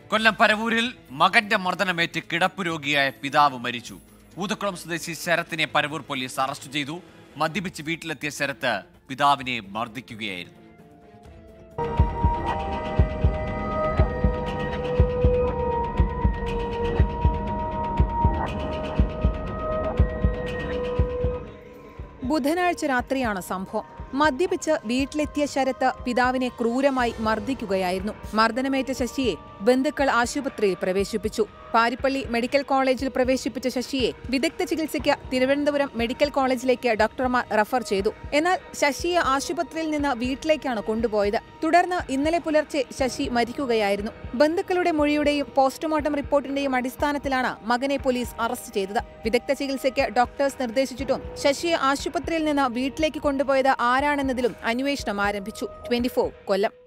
കൊല്ലം പരവൂരിൽ മകന്റെ മർദ്ദനമേറ്റ് കിടപ്പ് രോഗിയായ പിതാവ് മരിച്ചു ഊതക്കുളം സ്വദേശി ശരത്തിനെ പരവൂർ പോലീസ് അറസ്റ്റ് ചെയ്തു മദ്യപിച്ച് വീട്ടിലെത്തിയ ശരത്ത് പിതാവിനെ മർദ്ദിക്കുകയായിരുന്നു ബുധനാഴ്ച രാത്രിയാണ് സംഭവം മദ്യപിച്ച് വീട്ടിലെത്തിയ ശരത്ത് പിതാവിനെ ക്രൂരമായി മർദ്ദിക്കുകയായിരുന്നു മർദ്ദനമേറ്റ ശശിയെ ബന്ധുക്കൾ ആശുപത്രിയിൽ പ്രവേശിപ്പിച്ചു പാരിപ്പള്ളി മെഡിക്കൽ കോളേജിൽ പ്രവേശിപ്പിച്ച ശശിയെ വിദഗ്ധ ചികിത്സയ്ക്ക് തിരുവനന്തപുരം മെഡിക്കൽ കോളേജിലേക്ക് ഡോക്ടർമാർ റഫർ ചെയ്തു എന്നാൽ ശശിയെ ആശുപത്രിയിൽ നിന്ന് വീട്ടിലേക്കാണ് കൊണ്ടുപോയത് തുടർന്ന് ഇന്നലെ പുലർച്ചെ ശശി മരിക്കുകയായിരുന്നു ബന്ധുക്കളുടെ മൊഴിയുടെയും പോസ്റ്റ്മോർട്ടം റിപ്പോർട്ടിന്റെയും അടിസ്ഥാനത്തിലാണ് മകനെ പോലീസ് അറസ്റ്റ് ചെയ്തത് വിദഗ്ധ ചികിത്സയ്ക്ക് ഡോക്ടേഴ്സ് നിർദ്ദേശിച്ചിട്ടും ശശിയെ ആശുപത്രിയിൽ നിന്ന് വീട്ടിലേക്ക് കൊണ്ടുപോയത് ആരാണെന്നതിലും അന്വേഷണം ആരംഭിച്ചു ട്വന്റി കൊല്ലം